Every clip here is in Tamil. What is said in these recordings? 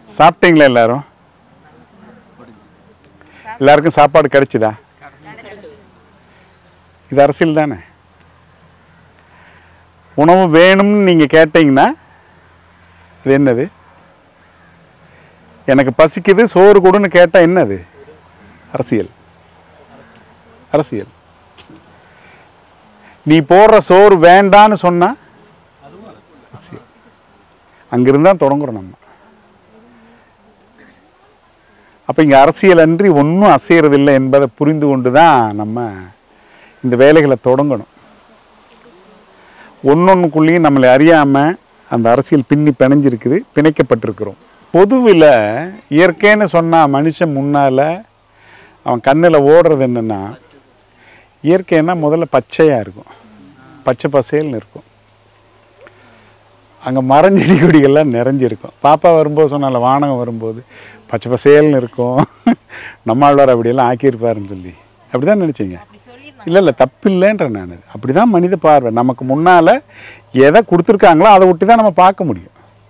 சாப்பிட்டீங்களா எல்லாரும் எல்லாருக்கும் சாப்பாடு கிடைச்சுதா இது அரசியல் தானே உணவு வேணும்னு நீங்கள் கேட்டீங்கன்னா இது என்னது எனக்கு பசிக்குது சோறு கொடுன்னு கேட்டால் என்னது அரசியல் அரசியல் நீ போடுற சோறு வேண்டான்னு சொன்னா அரசியல் அங்கிருந்து தான் தொடங்குறோம் நம்ம அப்போ இங்கே அரசியல் அன்றி ஒன்றும் அசையறதில்லை என்பதை புரிந்து கொண்டு தான் நம்ம இந்த வேலைகளை தொடங்கணும் ஒன்னொன்றுக்குள்ளேயும் நம்மளை அறியாமல் அந்த அரசியல் பின்னி பிணைஞ்சிருக்குது பிணைக்கப்பட்டிருக்கிறோம் பொதுவில் இயற்கைன்னு சொன்னால் மனுஷன் முன்னால் அவன் கண்ணில் ஓடுறது என்னென்னா இயற்கைன்னா முதல்ல பச்சையாக இருக்கும் பச்சை பசேல்னு இருக்கும் அங்கே மரஞ்செடி கொடிகள்லாம் நிறைஞ்சிருக்கும் பாப்பா வரும்போது சொன்னால வானகம் வரும்போது பச்சை பசேல்னு இருக்கும் நம்மாழ்வார் அப்படியெல்லாம் ஆக்கியிருப்பாருன்னு சொல்லி அப்படி தான் நினச்சிங்க இல்லை இல்லை தப்பு இல்லைன்ற நான் அப்படி தான் மனித பார்வை நமக்கு முன்னால் எதை கொடுத்துருக்காங்களோ அதை விட்டு தான் நம்ம பார்க்க முடியும்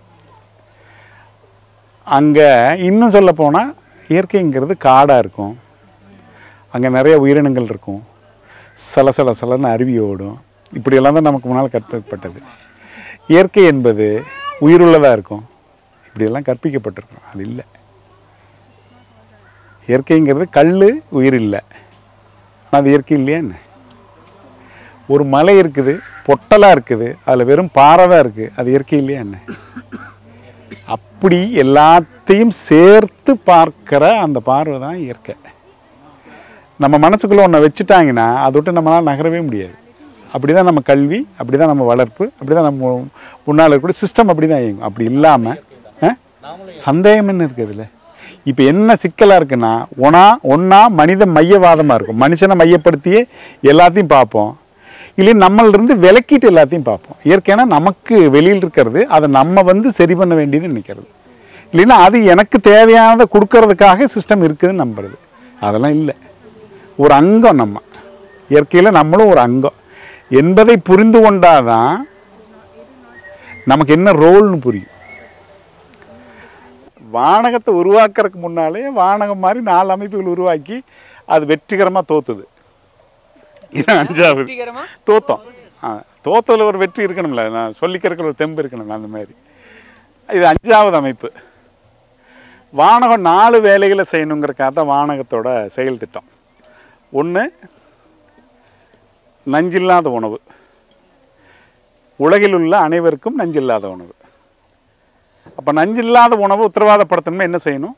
அங்கே இன்னும் சொல்ல போனால் இயற்கைங்கிறது காடாக இருக்கும் அங்கே நிறைய உயிரினங்கள் இருக்கும் சல சல சலன்னு அருவி ஓடும் இப்படியெல்லாம் தான் நமக்கு முன்னால் கற்பிக்கப்பட்டது இயற்கை என்பது உயிருள்ளதாக இருக்கும் இப்படியெல்லாம் கற்பிக்கப்பட்டிருக்கும் அது இல்லை இயற்கைங்கிறது கல் உயிர் இல்லை ஆனால் அது இயற்கை இல்லையா என்ன ஒரு மலை இருக்குது பொட்டலாக இருக்குது அதில் வெறும் பாறை தான் இருக்குது அது இயற்கை இல்லையா என்ன அப்படி எல்லாத்தையும் சேர்த்து பார்க்கிற அந்த பார்வை தான் இயற்கை நம்ம மனசுக்குள்ளே ஒன்றை வச்சுட்டாங்கன்னா அதை விட்டு நம்மளால் நகரவே முடியாது அப்படி தான் நம்ம கல்வி அப்படி தான் நம்ம வளர்ப்பு அப்படி தான் நம்ம முன்னால் இருக்கக்கூடிய சிஸ்டம் அப்படி தான் இயங்கும் அப்படி இல்லாமல் சந்தேகம் என்ன இருக்குது இதில் இப்போ என்ன சிக்கலாக இருக்குன்னா ஒனா ஒன்றா மனித மையவாதமாக இருக்கும் மனுஷனை மையப்படுத்தியே எல்லாத்தையும் பார்ப்போம் இல்லை நம்மளிருந்து விலக்கிட்டு எல்லாத்தையும் பார்ப்போம் இயற்கையான நமக்கு வெளியில் இருக்கிறது அதை நம்ம வந்து சரி பண்ண வேண்டியது நினைக்கிறது இல்லைன்னா அது எனக்கு தேவையானதை கொடுக்கறதுக்காக சிஸ்டம் இருக்குதுன்னு நம்புறது அதெல்லாம் இல்லை ஒரு அங்கம் நம்ம இயற்கையில் நம்மளும் ஒரு அங்கம் என்பதை புரிந்து கொண்டாதான் நமக்கு என்ன ரோல்னு புரியும் வானகத்தை உருவாக்குறதுக்கு முன்னாலே வானகம் மாதிரி நாலு அமைப்புகள் உருவாக்கி அது வெற்றிகரமாக தோத்துது இது அஞ்சாவது வெற்றிகரமா தோத்தோம் ஆ தோத்ததில் ஒரு வெற்றி இருக்கணும்ல நான் சொல்லிக்கிறதுக்கு ஒரு தெம்பு இருக்கணும் அந்த மாதிரி இது அஞ்சாவது அமைப்பு வானகம் நாலு வேலைகளை செய்யணுங்கிறக்காக தான் வானகத்தோட செயல் திட்டம் ஒன்று நஞ்சில்லாத உணவு உலகில் உள்ள அனைவருக்கும் நஞ்சில்லாத உணவு அப்போ நஞ்சில்லாத உணவு உத்தரவாதப்படுத்தணும்னா என்ன செய்யணும்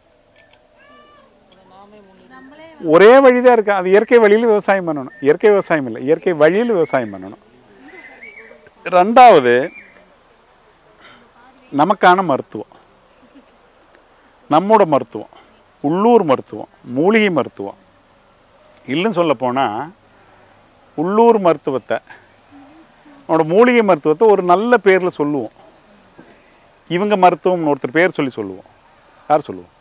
ஒரே வழிதான் இருக்கு அது இயற்கை வழியில் விவசாயம் பண்ணணும் இயற்கை விவசாயம் இல்லை இயற்கை வழியில் விவசாயம் பண்ணணும் ரெண்டாவது நமக்கான மருத்துவம் நம்மோட மருத்துவம் உள்ளூர் மருத்துவம் மூலிகை மருத்துவம் இல்லைன்னு சொல்ல போனால் உள்ளூர் மருத்துவத்தை நம்மளோட மூலிகை மருத்துவத்தை ஒரு நல்ல பேரில் சொல்லுவோம் இவங்க மருத்துவம்னு ஒருத்தர் பேர் சொல்லி சொல்லுவோம் யார் சொல்லுவோம்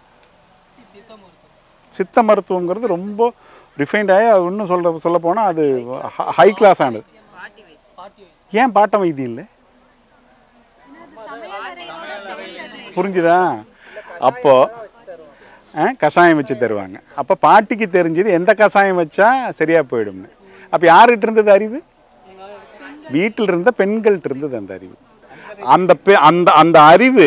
சித்த மருத்துவங்கிறது ரொம்ப ரிஃபைண்டாகி அது இன்னும் சொல்ற சொல்ல போனால் அது ஹை கிளாஸ் ஆனது ஏன் பாட்டம் வைத்தியம் இல்லை புரிஞ்சுதா அப்போ ஆ, கஷாயம் வச்சு தருவாங்க அப்போ பாட்டிக்கு தெரிஞ்சது எந்த கஷாயம் வச்சா சரியா போயிடும்னு அப்போ யார்கிட்ட இருந்தது அறிவு வீட்டில் இருந்த பெண்கள்கிட்ட இருந்தது அந்த அறிவு அந்த பெ- அந்த அந்த அறிவு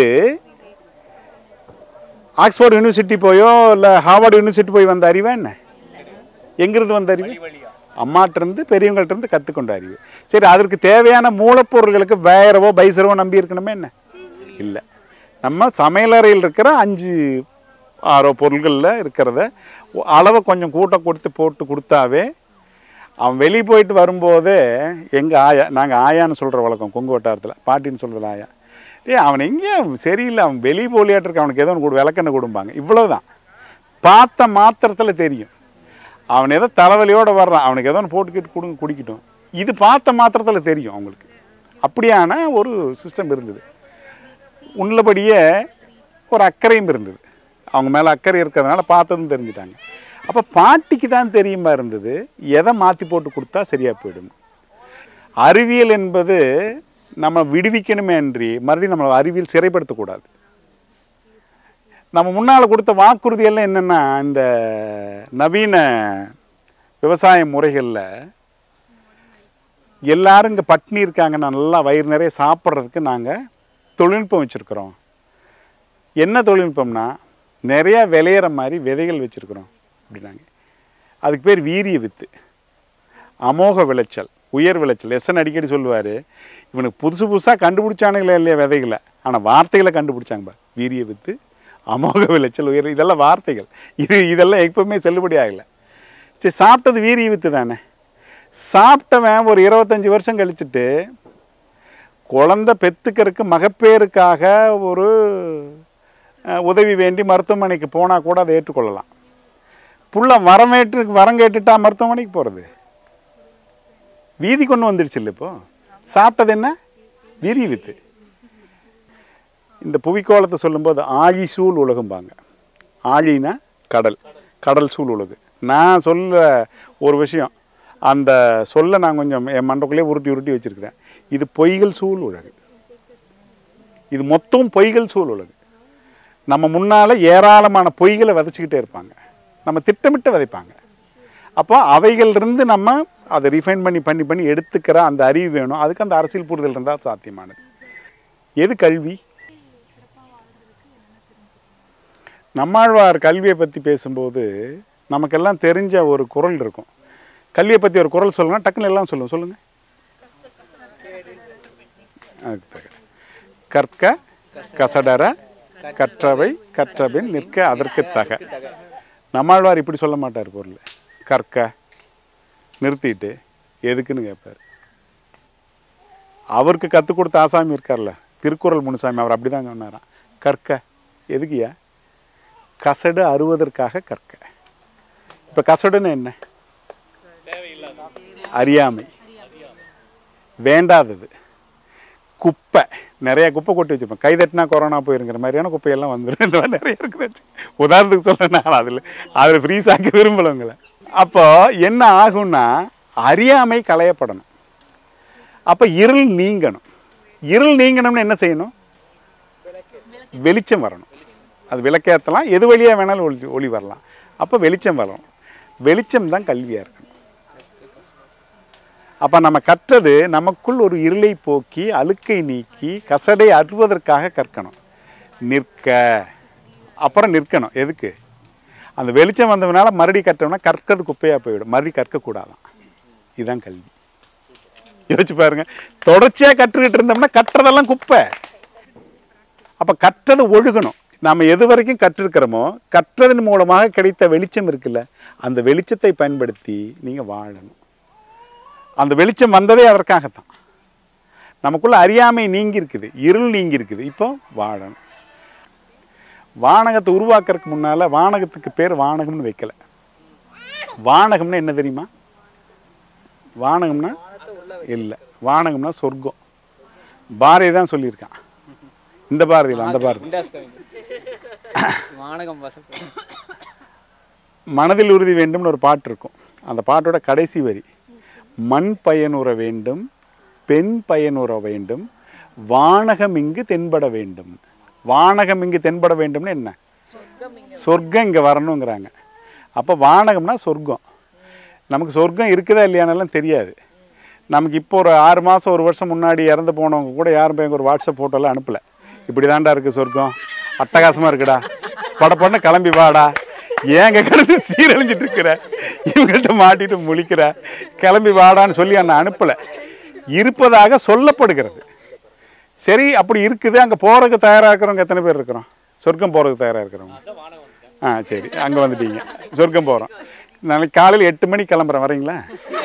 ஆக்ஸ்போர்ட் யூனிவர்சிட்டி போயோ இல்லை ஹார்வர்ட் யூனிவர்சிட்டி போய் வந்த அறிவா என்ன எங்கிருந்து வந்த அறிவு அம்மாட்ட இருந்து பெரியவங்கள்ட்ட இருந்து கற்றுக்கொண்ட அறிவு சரி அதற்கு தேவையான மூலப்பொருள்களுக்கு வேறவோ பைசரவோ நம்பி இருக்கணுமே என்ன இல்லை நம்ம சமையலறையில் இருக்கிற அஞ்சு ஆறோ பொருள்களில் இருக்கிறத ஒ- அளவை கொஞ்சம் கூட்ட கொடுத்து போட்டு கொடுத்தாவே அவன் வெளியே போயிட்டு வரும்போதே எங்கள் ஆயா நாங்கள் ஆயான்னு சொல்கிற வழக்கம் கொங்கு வட்டாரத்தில் பாட்டின்னு சொல்கிறது ஆயா ஏய் அவன் எங்கே சரியில்லை அவன் வெளியே போலியாட்டு இருக்க அவனுக்கு ஏதோ ஒன்று கொடு விளக்கெண்ணெய் கொடுப்பாங்க இவ்வளவுதான் பார்த்த மாத்திரத்தில் தெரியும் அவன் ஏதோ தலைவலியோடு வர்றான் அவனுக்கு ஏதோ ஒன்று போட்டுக்கிட்டு கொடுங்க குடிக்கட்டும் இது பார்த்த மாத்திரத்தில் தெரியும் அவங்களுக்கு அப்படியான ஒரு சிஸ்டம் இருந்தது உள்ளபடியே ஒரு அக்கறையும் இருந்தது அவங்க மேலே அக்கறை இருக்கிறதுனால பார்த்ததும் தெரிஞ்சுட்டாங்க அப்போ பாட்டிக்கு தான் தெரியுமா இருந்தது எதை மாற்றி போட்டு கொடுத்தா சரியாக போயிடும் அறிவியல் என்பது நம்ம விடுவிக்கணுமே அன்றி மறுபடியும் நம்ம அறிவியல் சிறைப்படுத்தக்கூடாது நம்ம முன்னால் கொடுத்த வாக்குறுதி எல்லாம் என்னென்னா இந்த நவீன விவசாய முறைகளில் எல்லாரும் இங்கே பட்னி இருக்காங்க நல்லா வயிறு நிறைய சாப்பிட்றதுக்கு நாங்கள் தொழில்நுட்பம் வச்சுருக்குறோம் என்ன தொழில்நுட்பம்னா நிறையா விளையிற மாதிரி விதைகள் வச்சுருக்குறோம் அப்படின்னாங்க அதுக்கு பேர் வீரிய வித்து அமோக விளைச்சல் உயர் விளைச்சல் எஸ்என் அடிக்கடி சொல்லுவார் இவனுக்கு புதுசு புதுசாக கண்டுபிடிச்சானுங்களே இல்லையா விதைகளை ஆனால் வார்த்தைகளை கண்டுபிடிச்சாங்க பா வீரிய வித்து அமோக விளைச்சல் உயர் இதெல்லாம் வார்த்தைகள் இது இதெல்லாம் எப்பவுமே செல்லுபடி ஆகலை சரி சாப்பிட்டது வீரிய வித்து தானே சாப்பிட்டவன் ஒரு இருபத்தஞ்சி வருஷம் கழிச்சுட்டு குழந்தை பெத்துக்கிறதுக்கு மகப்பேருக்காக ஒரு அஹ், உதவி வேண்டி மருத்துவமனைக்கு போனால் கூட அதை ஏற்றுக்கொள்ளலாம் புள்ள வரமேட்டு வரம் கேட்டுட்டா மருத்துவமனைக்கு போகிறது வீதி கொண்டு வந்துடுச்சு இல்லை இப்போ சாப்பிட்டது என்ன வீரிய வித்து இந்த புவிக்கோளத்தை சொல்லும்போது ஆழி சூழ் உலகம்பாங்க ஆழினா கடல் கடல் சூழ் உலகு நான் சொல்ல ஒரு விஷயம் அந்த சொல்ல நான் கொஞ்சம் என் மண்டக்குள்ளேயே உருட்டி உருட்டி வச்சிருக்கிறேன் இது பொய்கள் சூழ் உலகு இது மொத்தம் பொய்கள் சூழ் உலகு நம்ம முன்னால் ஏராளமான பொய்களை விதைச்சிக்கிட்டே இருப்பாங்க நம்ம திட்டமிட்டு விதைப்பாங்க அப்போ அவைகளிலிருந்து நம்ம அதை ரிஃபைன் பண்ணி பண்ணி பண்ணி எடுத்துக்கிற அந்த அறிவு வேணும் அதுக்கு அந்த அரசியல் புரிதல் இருந்தால் சாத்தியமானது எது கல்வி நம்மாழ்வார் கல்வியை பற்றி பேசும்போது நமக்கெல்லாம் தெரிஞ்ச ஒரு குரல் இருக்கும் கல்வியை பற்றி ஒரு குரல் சொல்லுங்க டக்குன்னு எல்லாம் சொல்லுங்க சொல்லுங்க அதுக்கு தக. கற்க கசடர கற்றவை கற்றபின் நிற்க அதற்கு தக நம்மாழ்வார் இப்படி சொல்ல மாட்டார் பொருள் கற்க நிறுத்திட்டு எதுக்குன்னு கேட்பார் அவருக்கு கற்றுக் கொடுத்த ஆசாமி இருக்கார்ல திருக்குறள் முனுசாமி அவர் அப்படி தான் சொன்னாராம் கற்க எதுக்குயா கசடு அறுவதற்காக கற்க இப்போ கசடுன்னு என்ன அறியாமை வேண்டாதது குப்பை நிறைய குப்பை கொட்டி வச்சுப்பேன் கை தட்டினா கொரோனா போயிருங்கிற மாதிரியான குப்பையெல்லாம் வந்துடும் இந்த மாதிரி நிறைய இருக்குது உதாரணத்துக்கு சொல்ல நான் அதில் அதில் ஃப்ரீஸ் ஆக்க விரும்பலவங்களை அப்போ என்ன ஆகும்னா அறியாமை களையப்படணும் அப்போ இருள் நீங்கணும் இருள் நீங்கணும்னு என்ன செய்யணும் வெளிச்சம் வரணும் அது விளக்கேற்றலாம் எது வழியாக வேணாலும் ஒளி ஒளி வரலாம் அப்போ வெளிச்சம் வரணும் வெளிச்சம் தான் கல்வியாக இருக்கணும் அப்போ நம்ம கற்றது நமக்குள் ஒரு இருளை போக்கி அழுக்கை நீக்கி கசடை அறுவதற்காக கற்கணும் நிற்க அப்புறம் நிற்கணும் எதுக்கு அந்த வெளிச்சம் வந்ததுனால மறுபடி கற்றோம்னா கற்கிறது குப்பையாக போயிடும் மறுபடி கற்கக்கூடாதான் இதுதான் கல்வி யோசிச்சு பாருங்க தொடர்ச்சியாக கற்றுக்கிட்டு இருந்தோம்னா கற்றதெல்லாம் குப்பை அப்போ கற்றது ஒழுகணும் நாம் எது வரைக்கும் கற்றிருக்கிறோமோ கற்றதன் மூலமாக கிடைத்த வெளிச்சம் இருக்குல்ல அந்த வெளிச்சத்தை பயன்படுத்தி நீங்கள் வாழணும் அந்த வெளிச்சம் வந்ததே அதற்காகத்தான் நமக்குள்ள அறியாமை நீங்கி இருக்குது இருள் நீங்கி இருக்குது இப்போ வாழணும் வானகத்தை உருவாக்குறதுக்கு முன்னால் வானகத்துக்கு பேர் வானகம்னு வைக்கல வானகம்னா என்ன தெரியுமா வானகம்னா இல்லை வானகம்னா சொர்க்கம் பாரதி தான் சொல்லியிருக்கான் இந்த பாரதி இல்லை அந்த பாரதி இண்டாஸ் கவிஞர் வானகம் வசப்ப மனதில் உறுதி வேண்டும்னு ஒரு பாட்டு இருக்கும் அந்த பாட்டோட கடைசி வரி மண் பயனுற வேண்டும் பெண் பயனுற வேண்டும் வானகம் இங்கு தென்பட வேண்டும் வானகம் இங்கு தென்பட வேண்டும்னு என்ன சொர்க்கம் இங்கே வரணுங்கிறாங்க அப்போ வானகம்னா சொர்க்கம் நமக்கு சொர்க்கம் இருக்குதா இல்லையானெல்லாம் தெரியாது நமக்கு இப்போ ஒரு ஆறு மாதம் ஒரு வருஷம் முன்னாடி இறந்து போனவங்க கூட யாரும் போய் ஒரு வாட்ஸ்அப் ஃபோட்டோலாம் அனுப்பலை இப்படி தாண்டா இருக்குது சொர்க்கம் அட்டகாசமாக இருக்குடா படப்படன்னு கிளம்பி வாடா ஏங்க கிடந்து சீரழிஞ்சிட்டு இருக்கிற இவங்கள்ட்ட மாட்டிட்டு முழிக்கிற கிளம்பி வாடான்னு சொல்லி அண்ணன் அனுப்பலை இருப்பதாக சொல்லப்படுகிறது சரி அப்படி இருக்குது அங்கே போகிறதுக்கு தயாராக இருக்கிறவங்க எத்தனை பேர் இருக்கிறோம் சொர்க்கம் போகிறதுக்கு தயாராக இருக்கிறவங்க ஆ சரி அங்கே வந்துட்டீங்க சொர்க்கம் போகிறோம் நாளைக்கு காலையில் எட்டு மணிக்கு கிளம்புறேன் வரீங்களா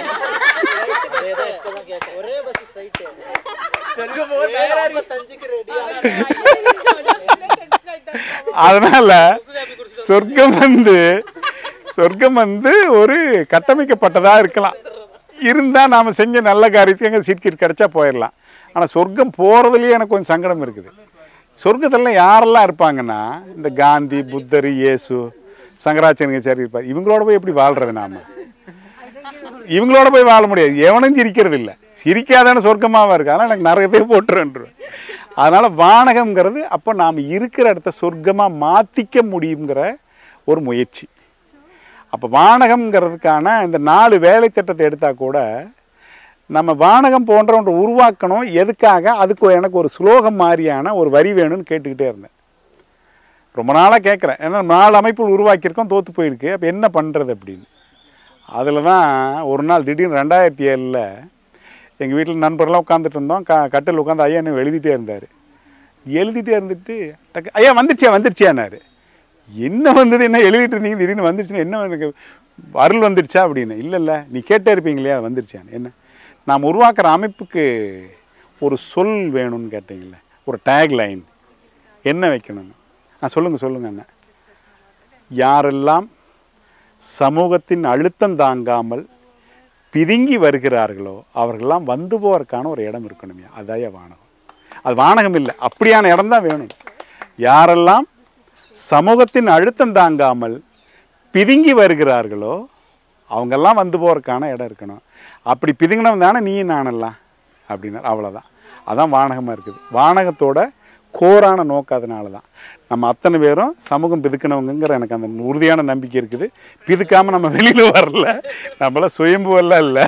அதனால சொர்க்கம் வந்து சொர்க்கம் வந்து ஒரு கட்டமைக்கப்பட்டதா இருக்கலாம் இருந்தா நாம செஞ்ச நல்ல காரியத்துக்கு எங்க சீட் கீட் கிடைச்சா போயிடலாம் ஆனா சொர்க்கம் போறதுலயே எனக்கு கொஞ்சம் சங்கடம் இருக்குது சொர்க்கத்துல யாரெல்லாம் இருப்பாங்கன்னா இந்த காந்தி புத்தர் இயேசு சங்கராச்சாரியங்க இருப்பார் இவங்களோட போய் எப்படி வாழ்றது நாம இவங்களோட போய் வாழ முடியாது எவனும் சிரிக்கிறது இல்லை சிரிக்காதான சொர்க்கமாவா இருக்கு அதனால் எனக்கு நரகத்தையே போட்டுருன்றேன் அதனால் வானகம்ங்கிறது அப்போ நாம் இருக்கிற இடத்த சொர்க்கமாக மாற்றிக்க முடியுங்கிற ஒரு முயற்சி அப்போ வானகம்ங்கிறதுக்கான இந்த நாலு வேலை திட்டத்தை எடுத்தால் கூட நம்ம வானகம் போன்ற ஒன்று உருவாக்கணும் எதுக்காக அதுக்கு எனக்கு ஒரு ஸ்லோகம் மாதிரியான ஒரு வரி வேணும்னு கேட்டுக்கிட்டே இருந்தேன் ரொம்ப நாளாக கேட்குறேன் ஏன்னா நாலு அமைப்புகள் உருவாக்கியிருக்கோம் தோற்று போயிருக்கு அப்போ என்ன பண்ணுறது அப்படின்னு அதில் தான் ஒரு நாள் திடீர்னு ரெண்டாயிரத்தி ஏழில் எங்கள் வீட்டில் நண்பர்கள்லாம் உட்காந்துட்டு இருந்தோம் க கட்டில் உட்காந்து ஐயா என்ன எழுதிட்டே இருந்தார் எழுதிட்டே இருந்துட்டு டக்கு ஐயா வந்துருச்சியா வந்துருச்சியானாரு என்ன வந்தது என்ன எழுதிட்டு இருந்தீங்க திடீர்னு வந்துருச்சுன்னா என்ன எனக்கு அருள் வந்துருச்சா அப்படின்னு இல்லை இல்லை நீ கேட்டே இருப்பீங்க இல்லையா வந்துருச்சான்னு என்ன நாம் உருவாக்குற அமைப்புக்கு ஒரு சொல் வேணும்னு கேட்டீங்கல்ல ஒரு டேக் லைன் என்ன வைக்கணும்னு ஆ சொல்லுங்கள் சொல்லுங்கள் அண்ணா யாரெல்லாம் சமூகத்தின் அழுத்தம் தாங்காமல் பிதுங்கி வருகிறார்களோ அவர்களெல்லாம் வந்து போவதற்கான ஒரு இடம் இருக்கணுமே அதாய வானகம் அது வானகம் இல்லை அப்படியான இடம் தான் வேணும் யாரெல்லாம் சமூகத்தின் அழுத்தம் தாங்காமல் பிதுங்கி வருகிறார்களோ அவங்கெல்லாம் வந்து போகிறதுக்கான இடம் இருக்கணும் அப்படி பிதுங்கினவன் தானே நீ நானெல்லாம் அப்படின்னா அவ்வளோதான் அதான் வானகமாக இருக்குது வானகத்தோட கோரான நோக்கம் அதனால தான் நம்ம அத்தனை பேரும் சமூகம் பிதுக்கினவங்கங்கிற எனக்கு அந்த உறுதியான நம்பிக்கை இருக்குது பிதுக்காமல் நம்ம வெளியில் வரல நம்மளாம் சுயம்புவெல்லாம் இல்லை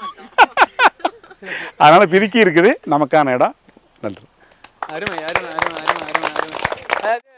அதனால் பிதுக்கி இருக்குது நமக்கான இடம் நன்றி அருமை அருமை அருமை அருமை அருமை அருமை